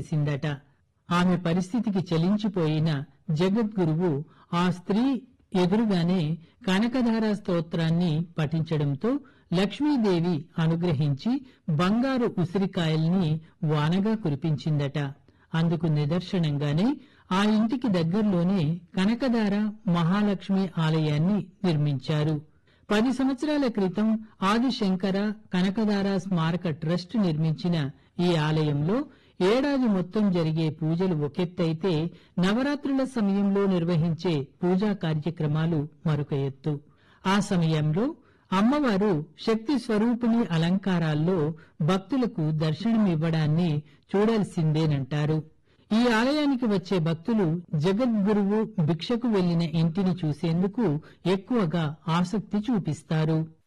చేసిందట ఆమె పరిస్థితికి చలించిపోయిన జగద్గురువు ఆ స్త్రీ ఎదురుగానే కనకధార స్తోత్రాన్ని పఠించడంతో లక్ష్మీదేవి అనుగ్రహించి బంగారు ఉసిరికాయల్ని వానగా కురిపించిందట అందుకు నిదర్శనంగానే ఆ ఇంటికి దగ్గరలోనే కనకధార మహాలక్ష్మి ఆలయాన్ని నిర్మించారు పది సంవత్సరాల క్రితం ఆదిశంకర కనకధార స్మారక ట్రస్ట్ నిర్మించిన ఈ ఆలయంలో ఏడాది మొత్తం జరిగే పూజలు ఒకెత్తైతే నవరాత్రుల సమయంలో నిర్వహించే పూజా కార్యక్రమాలు మరొక ఎత్తు ఆ సమయంలో అమ్మవారు శక్తి స్వరూపిణి అలంకారాల్లో భక్తులకు దర్శనమివ్వడాన్ని చూడాల్సిందేనంటారు ఈ ఆలయానికి వచ్చే భక్తులు జగద్గురువు భిక్షకు వెళ్లిన ఇంటిని చూసేందుకు ఎక్కువగా ఆసక్తి చూపిస్తారు